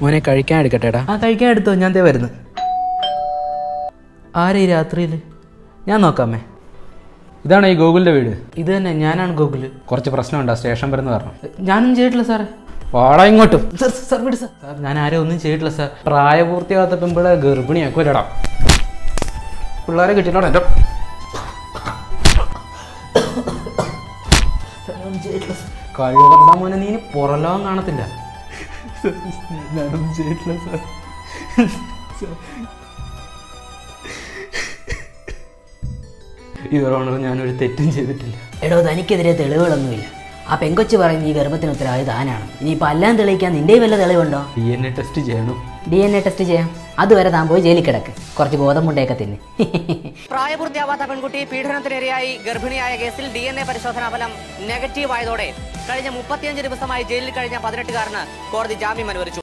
മോനെ കഴിക്കാൻ എടുക്കട്ടെടാ ആ കഴിക്കാൻ എടുത്തോ ഞാൻ ദേ വരുന്നു ആരെ ഈ രാത്രിയിൽ ഞാൻ നോക്കാമേ ഇതാണ് ഈ ഗൂഗിളിന്റെ വീട് ഇത് തന്നെ ഞാനാണ് ഗൂഗിള് കുറച്ച് പ്രശ്നമുണ്ടോ സ്റ്റേഷൻ വരുന്ന പറഞ്ഞു ഞാനൊന്നും ചെയ്തിട്ടില്ല സാറേ വാടാ ഇങ്ങോട്ടും സാർ സാർ വിട് സാർ സാർ ഞാൻ ആരും ഒന്നും ചെയ്തിട്ടില്ല സാർ പ്രായപൂർത്തിയാകാത്ത പെമ്പിളെ ഗർഭിണിയാക്കുമല്ലടാ പിള്ളേരെ കിട്ടിയിട്ടോ എൻ്റെ കഴിവറടാ മോനെ നീ ഇനി പുറലോകം കാണത്തില്ല ഞാനൊന്നും ചെയ്തിട്ടില്ല സാർ ഇവരോണർ ഞാനൊരു തെറ്റും ചെയ്തിട്ടില്ല എടോ തനിക്കെതിരെ തെളിവുകളൊന്നുമില്ല ആ പെങ്കൊച്ച് പറയുന്ന ഈ ഗർഭത്തിന് ഉത്തരവാദി താനാണ് ഇനിയിപ്പോൾ എല്ലാം തെളിയിക്കാൻ നിന്റെ വല്ല തെളിവുണ്ടോ ഡി എൻ എ ടെസ്റ്റ് ചെയ്യണം ഡി എൻ എ ടെസ്റ്റ് ചെയ്യാം അതുവരെ താൻ പോയി ജയിലിൽ കിടക്ക് കുറച്ച് ഗോതമ്പുണ്ടയൊക്കെ തിന്ന് പ്രായപൂർത്തിയാവാത്ത പെൺകുട്ടി പീഡനത്തിനിരയായി ഗർഭിണിയായ കേസിൽ ഡി എൻ എ പരിശോധനാ ഫലം നെഗറ്റീവ് ആയതോടെ കഴിഞ്ഞ മുപ്പത്തിയഞ്ച് ദിവസമായി ജയിലിൽ കഴിഞ്ഞ പതിനെട്ടുകാരന് കോടതി ജാമ്യം അനുവദിച്ചു